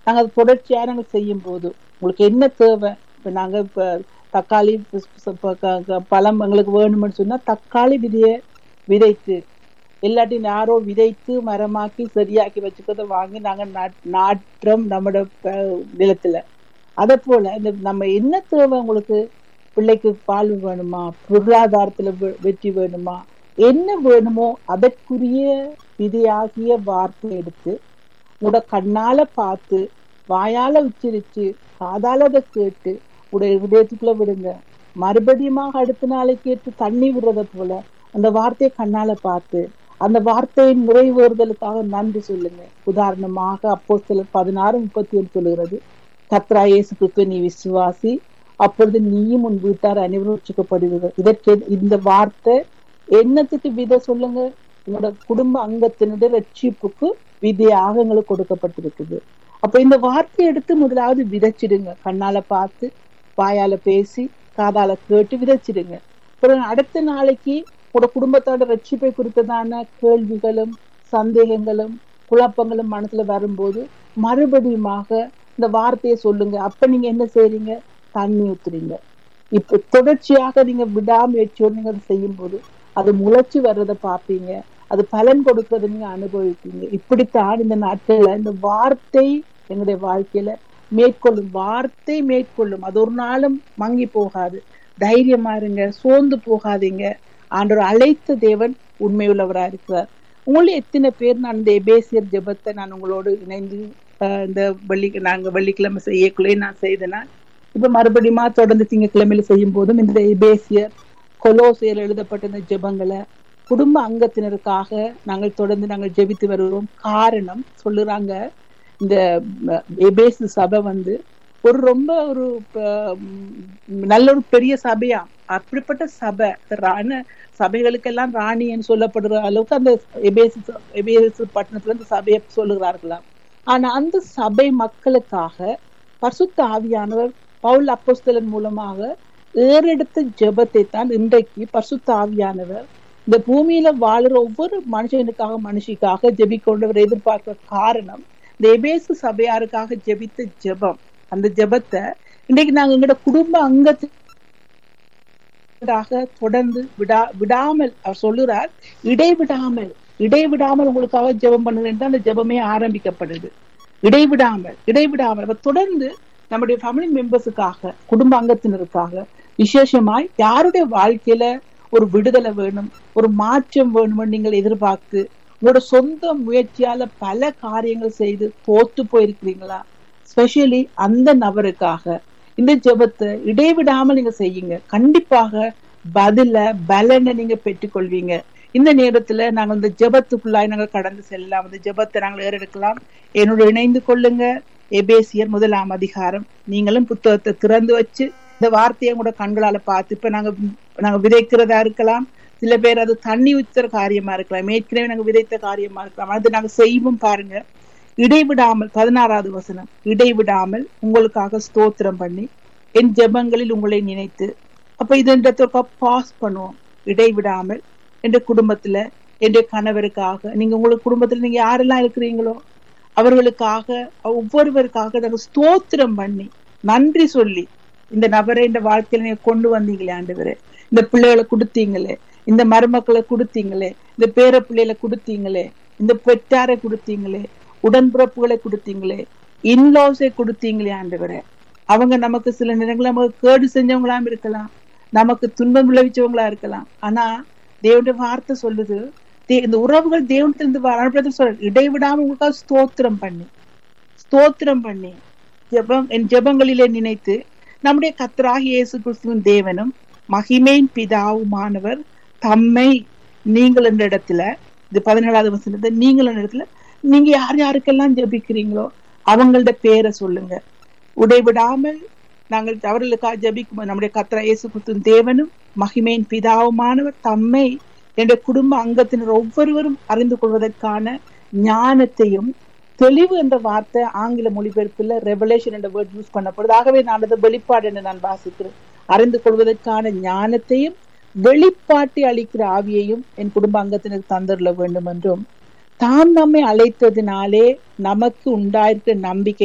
நாங்க அது தொடர்ச்சியா நாங்க செய்யும் போது உங்களுக்கு என்ன தேவை இப்ப நாங்க இப்ப தக்காளி ப- ப- க- க- பழம் எங்களுக்கு வேணும்னு சொன்னா தக்காளி விதைய விதைத்து இல்லாட்டி யாரோ விதைத்து மரமாக்கி சரியாக்கி வச்சுக்கிறத வாங்கி நாங்க நாட்- நாட்டுறோம் நம்மட ப- நிலத்துல அதே போல இந்த நம்ம என்ன தேவை உங்களுக்கு பிள்ளைக்கு பால் வேணுமா பொருளாதாரத்துல வெ- வெற்றி வேணுமா என்ன வேணுமோ அதற்குரிய விதையாகிய வார்த்தை எடுத்து உட கண்ணால பார்த்து வாயால உச்சரிச்சு காதால அதை கேட்டு உடைய இதயத்துக்குள்ள விடுங்க மறுபடியுமாக அடுத்த நாளைக்கு ஏற்று தண்ணி விடுறத போல அந்த வார்த்தையை கண்ணால பார்த்து அந்த வார்த்தையின் நிறைவேறுதலுக்காக நன்றி சொல்லுங்க உதாரணமாக அப்போ சிலர் பதினாறு முப்பத்தி ஏழு சொல்லுகிறது கத்ரா இயேசு கிறிஸ்துவை நீ விசுவாசி அப்பொழுது நீயும் உன் வீட்டார் அனைவரும் ரட்சிக்கப்படுவீர்கள் இதற்கு இந்த வார்த்தை என்னத்துக்கு விதை சொல்லுங்க உங்களோட குடும்ப அங்கத்தினுடைய ரட்சிப்புக்கு விதையாக எங்களுக்கு கொடுக்கப்பட்டிருக்குது அப்ப இந்த வார்த்தையை எடுத்து முதலாவது விதைச்சிடுங்க கண்ணால பார்த்து வாயால பேசி காதால கேட்டு விதைச்சிடுங்க அப்புறம் அடுத்த நாளைக்கு உங்களோட குடும்பத்தோட ரட்சிப்பை குறித்ததான கேள்விகளும் சந்தேகங்களும் குழப்பங்களும் மனசுல வரும்போது மறுபடியுமாக இந்த வார்த்தையை சொல்லுங்க அப்ப நீங்க என்ன செய்றீங்க தண்ணி ஊத்துறீங்க இப்ப தொடர்ச்சியாக நீங்க விடாமுயற்சியோடு நீங்க அதை செய்யும் போது அது முளைச்சு வர்றதை பார்ப்பீங்க அது பலன் கொடுக்கறதை நீங்க அனுபவிப்பீங்க இப்படித்தான் இந்த நாட்கள்ல இந்த வார்த்தை எங்களுடைய வாழ்க்கையில மேற்கொள்ளும் வார்த்தை மேற்கொள்ளும் அது ஒரு நாளும் மங்கி போகாது தைரியமா இருங்க சோர்ந்து போகாதீங்க ஆண்டவர் அழைத்த தேவன் உண்மையுள்ளவரா இருக்கிறார் உங்களை எத்தனை பேர் நான் இந்த எபேசியர் ஜெபத்தை நான் உங்களோடு இணைந்து ஆஹ், இந்த வெள்ளி நாங்க வெள்ளிக்கிழமை செய்யக்குள்ளே நான் செய்தேனா இப்ப மறுபடியுமா தொடர்ந்து திங்கட்கிழமையில செய்யும் போதும் இந்த எபேசியர் கொலோசியர் எழுதப்பட்ட இந்த ஜெபங்களை குடும்ப அங்கத்தினருக்காக நாங்கள் தொடர்ந்து நாங்கள் ஜெபித்து வருகிறோம் காரணம் சொல்லுறாங்க இந்த ம, எபேசு சபை வந்து ஒரு ரொம்ப ஒரு ப- ம், நல்ல ஒரு பெரிய சபையா அப்படிப்பட்ட சபை இந்த ராண சபைகளுக்கெல்லாம் ராணின்னு சொல்லப்படுற அளவுக்கு அந்த எபேசு ச- எபேசு பட்டணத்துல இந்த சபையை சொல்லுகிறார்களாம் ஆனா அந்த சபை மக்களுக்காக பரிசுத்த ஆவியானவர் பவுல் அப்போஸ்தலன் மூலமாக ஏறெடுத்த ஜெபத்தை தான் இன்றைக்கு பரிசுத்த ஆவியானவர் இந்த பூமியில வாழுற ஒவ்வொரு மனுஷனுக்காக மனுஷிக்காக ஜெபிக்கொண்டவர் எதிர்பார்க்கிற காரணம் இந்த எபேசு சபையாருக்காக ஜெபித்த ஜெபம் அந்த ஜெபத்தை இன்னைக்கு நாங்க எங்களோட குடும்ப அங்கத்து ாக தொடர்ந்து விடா விடாமல் அவர் சொல்லுறார் இடைவிடாமல் இடைவிடாமல் உங்களுக்காக ஜெபம் பண்ணுறேன் தான் அந்த ஜெபமே ஆரம்பிக்கப்படுது இடைவிடாமல் இடைவிடாமல் அப்ப தொடர்ந்து நம்முடைய ஃபேமிலி மெம்பர்ஸுக்காக குடும்ப அங்கத்தினருக்காக விசேஷமாய் யாருடைய வாழ்க்கையில ஒரு விடுதலை வேணும் ஒரு மாற்றம் வேணும்னு நீங்கள் எதிர்பார்த்து உங்களோட சொந்த முயற்சியால பல காரியங்கள் செய்து தோத்து போயிருக்கிறீங்களா ஸ்பெஷலி அந்த நபருக்காக இந்த ஜெபத்தை இடைவிடாமல் நீங்க செய்யுங்க கண்டிப்பாக பதில பலனை நீங்க பெற்றுக்கொள்வீங்க இந்த நேரத்துல நாங்கள் இந்த ஜெபத்துக்குள்ளாய் நாங்கள் கடந்து செல்லலாம் இந்த ஜெபத்தை நாங்கள் ஏறெடுக்கலாம் என்னோட இணைந்து கொள்ளுங்க எபேசியர் முதலாம் அதிகாரம் நீங்களும் புத்தகத்தை திறந்து வச்சு இந்த வார்த்தையை கூட கண்களால பார்த்து இப்ப நாங்க நாங்க விதைக்கிறதா இருக்கலாம் சில பேர் அது தண்ணி ஊத்துற காரியமா இருக்கலாம் ஏற்கனவே நாங்க விதைத்த காரியமா இருக்கலாம் அது நாங்க செய்வோம் பாருங்க இடைவிடாமல் பதினாறாவது வசனம் இடைவிடாமல் உங்களுக்காக ஸ்தோத்திரம் பண்ணி என் ஜெபங்களில் உங்களை நினைத்து அப்ப இது பாஸ் பண்ணுவோம் இடைவிடாமல் என்ற குடும்பத்துல என்ற கணவருக்காக நீங்க உங்களுக்கு குடும்பத்துல நீங்க யாரெல்லாம் இருக்கிறீங்களோ அவர்களுக்காக ஒவ்வொருவருக்காக நாங்க ஸ்தோத்திரம் பண்ணி நன்றி சொல்லி இந்த நபரை இந்த வாழ்க்கையில நீங்க கொண்டு வந்தீங்களே ஆண்டவரே இந்த பிள்ளைகளை கொடுத்தீங்களே இந்த மருமக்களை கொடுத்தீங்களே இந்த பேர பிள்ளைகளை கொடுத்தீங்களே இந்த பெற்றாரை கொடுத்தீங்களே உடன்பிறப்புகளை கொடுத்தீங்களே இன்லாஸை கொடுத்தீங்களே ஆண்டவரே அவங்க நமக்கு சில நேரங்களில் நமக்கு கேடு செஞ்சவங்களாம் இருக்கலாம் நமக்கு துன்பம் விளைவிச்சவங்களா இருக்கலாம் ஆனா தேவனுடைய வார்த்தை சொல்லுது தே- இந்த உறவுகள் தேவனத்திலிருந்து வர சொல்ற இடைவிடாம உங்களுக்காக ஸ்தோத்திரம் பண்ணி ஸ்தோத்திரம் பண்ணி ஜெபம் என் ஜெபங்களிலே நினைத்து நம்முடைய கத்தராகி இயேசு கிறிஸ்துவின் தேவனும் மகிமையின் பிதாவுமானவர் தம்மை நீங்கள் என்ற இடத்துல இது பதினேழாவது வசனத்தை நீங்கள் என்ற இடத்துல நீங்க யார் யாருக்கெல்லாம் ஜெபிக்கிறீங்களோ அவங்களோட பேரை சொல்லுங்க உடைவிடாமல் நாங்கள் அவர்களுக்காக ஜெபிக்கும் நம்முடைய கத்தரா இயேசு கிறிஸ்துவின் தேவனும் மகிமையின் பிதாவுமானவர் தம்மை என்ற குடும்ப அங்கத்தினர் ஒவ்வொருவரும் அறிந்து கொள்வதற்கான ஞானத்தையும் தெளிவு என்ற வார்த்தை ஆங்கில மொழிபெயர்ப்பில் ரெவலேஷன் என்ற வேர்ட் யூஸ் பண்ணப்படுது ஆகவே நான் அதை வெளிப்பாடு என்று நான் வாசிக்கிறேன் அறிந்து கொள்வதற்கான ஞானத்தையும் வெளிப்பாட்டை அளிக்கிற ஆவியையும் என் குடும்ப அங்கத்தினர் தந்தருள வேண்டும் என்றும் தாம் நம்மை அழைத்ததினாலே நமக்கு உண்டாயிருக்கிற நம்பிக்கை